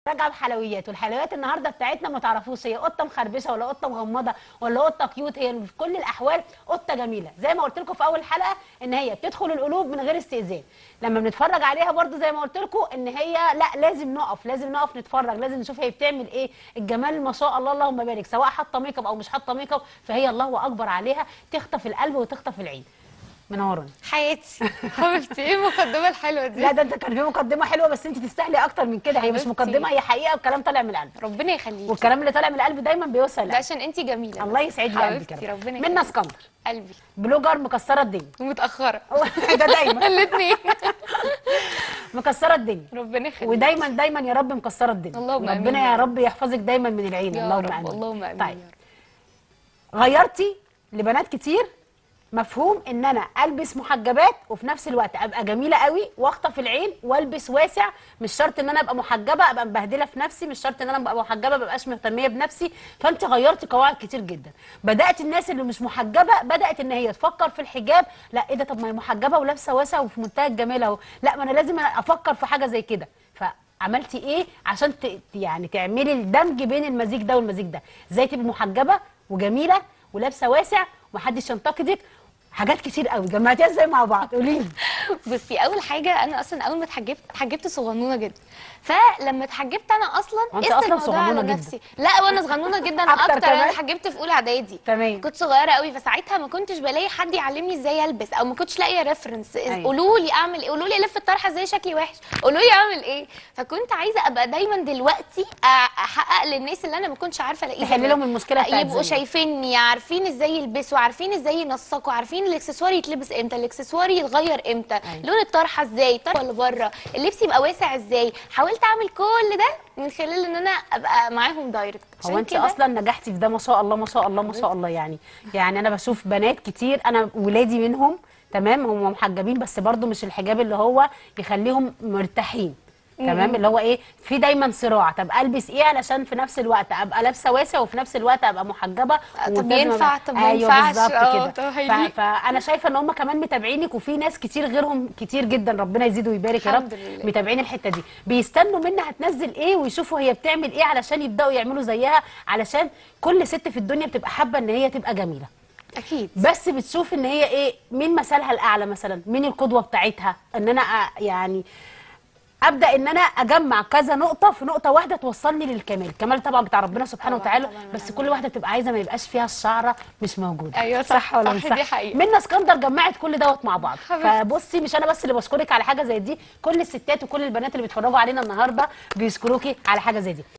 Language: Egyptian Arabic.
راجعه بحلويات والحلويات النهارده بتاعتنا ما تعرفوش هي قطه مخربشه ولا قطه مغمضه ولا قطه كيوت هي في كل الاحوال قطه جميله زي ما قلت لكم في اول حلقه ان هي بتدخل القلوب من غير استئذان لما بنتفرج عليها برضو زي ما قلت لكم ان هي لا لازم نقف لازم نقف نتفرج لازم نشوف هي بتعمل ايه الجمال ما شاء الله اللهم بارك سواء حاطه ميك اب او مش حاطه ميك اب فهي الله اكبر عليها تخطف القلب وتخطف العين منورا حياتي حبيبتي ايه المقدمه الحلوه دي لا ده انت كان في مقدمه حلوه بس انت تستاهلي اكتر من كده هي مش حبيبتي. مقدمه هي حقيقه والكلام طالع من القلب ربنا يخليكي والكلام اللي طالع من القلب دايما بيوصل ده للقلب. عشان انتي جميله الله يسعد لي قلبك حبيبتي يا رب. ربنا منى يخليكي. اسكندر قلبي بلوجر مكسره الدنيا ومتاخره ده دايما الاثنين مكسره الدنيا ربنا يخليك ودايما دايما يا رب مكسره الدنيا اللهم آمين ربنا يا يا رب. رب يحفظك دايما من العين يا اللهم رب امين اللهم امين طيب يا رب. غيرتي لبنات كتير مفهوم ان انا البس محجبات وفي نفس الوقت ابقى جميله قوي واخطف العين والبس واسع مش شرط ان انا ابقى محجبه ابقى مبهدله في نفسي مش شرط ان انا ابقى محجبه مبقاش مهتميه بنفسي فانت غيرتي قواعد كتير جدا بدات الناس اللي مش محجبه بدات ان هي تفكر في الحجاب لا ايه ده طب ما هي محجبه ولابسه واسع وفي منتهى الجمال اهو لا ما انا لازم افكر في حاجه زي كده فعملتي ايه عشان ت... يعني تعملي الدمج بين المزيج ده والمزيج ده ازاي تبقي محجبه وجميله ولابسه واسع ومحدش ينتقدك حاجات كتير قوي جمعتيها ازاي مع بعض قولي لي بصي اول حاجه انا اصلا اول ما اتحجبت اتحجبت صغنونه جدا فلما اتحجبت انا اصلا وانت قست أصلاً الموضوع صغنونة على جدا. نفسي لا وانا صغنونه جدا أكتر اكتر, كمان؟ انا اتحجبت في اولى اعدادي تمام. كنت صغيره قوي فساعتها ما كنتش بلاقي حد يعلمني ازاي البس او ما كنتش لاقيه ريفرنس أيوة. قولوا لي اعمل ايه قولوا لي الف الطرحه ازاي شكلي وحش قولوا لي اعمل ايه فكنت عايزه ابقى دايما دلوقتي أ- احقق للناس اللي انا ما كنتش عارفه الاقيه تحل زمان. لهم المشكلة بتاعت يبقوا زمان. شايفيني عارفين ازاي يلبسوا عارفين ازاي ينسقوا عارفين الاكسسوار يتلبس امتى الاكسسوار يتغير امتى أيوة. لون الطرحه ازاي طرحه ولا بره اللبس يبقى واسع ازاي حاولت اعمل كل ده من خلال ان انا ابقى معاهم دايركت هو عشان انت كده اصلا نجحتي في ده ما شاء الله ما شاء الله ما شاء الله يعني يعني انا بشوف بنات كتير انا ولادي منهم تمام هم محجبين بس برضو مش الحجاب اللي هو يخليهم مرتاحين تمام اللي هو ايه في دايما صراع طب البس ايه علشان في نفس الوقت ابقى لابسه واسع وفي نفس الوقت ابقى محجبه طب وملتزمة ينفع، بقى. طب ما ايوه ينفعش، بالظبط اه، كده طب ف- هيليق. فانا شايفه ان هم كمان متابعينك وفي ناس كتير غيرهم كتير جدا ربنا يزيد ويبارك يا رب الحمد لله. متابعين الحته دي بيستنوا منها هتنزل ايه ويشوفوا هي بتعمل ايه علشان يبداوا يعملوا زيها علشان كل ست في الدنيا بتبقى حابه ان هي تبقى جميله اكيد بس بتشوف ان هي ايه مين مثلها الاعلى مثلا مين القدوه بتاعتها ان انا أ- يعني ابدا ان انا اجمع كذا نقطه في نقطه واحده توصلني للكمال الكمال طبعا بتاع ربنا سبحانه طبعاً، وتعالى طبعاً، بس طبعاً. كل واحده بتبقى عايزه ما يبقاش فيها الشعره مش موجوده أيوة صح، ولا صح، مش دي حقيقة. منى اسكندر جمعت كل دوت مع بعض حبيبتي. فبصي مش انا بس اللي بشكرك على حاجه زي دي كل الستات وكل البنات اللي بيتفرجوا علينا النهارده بيشكروكي على حاجه زي دي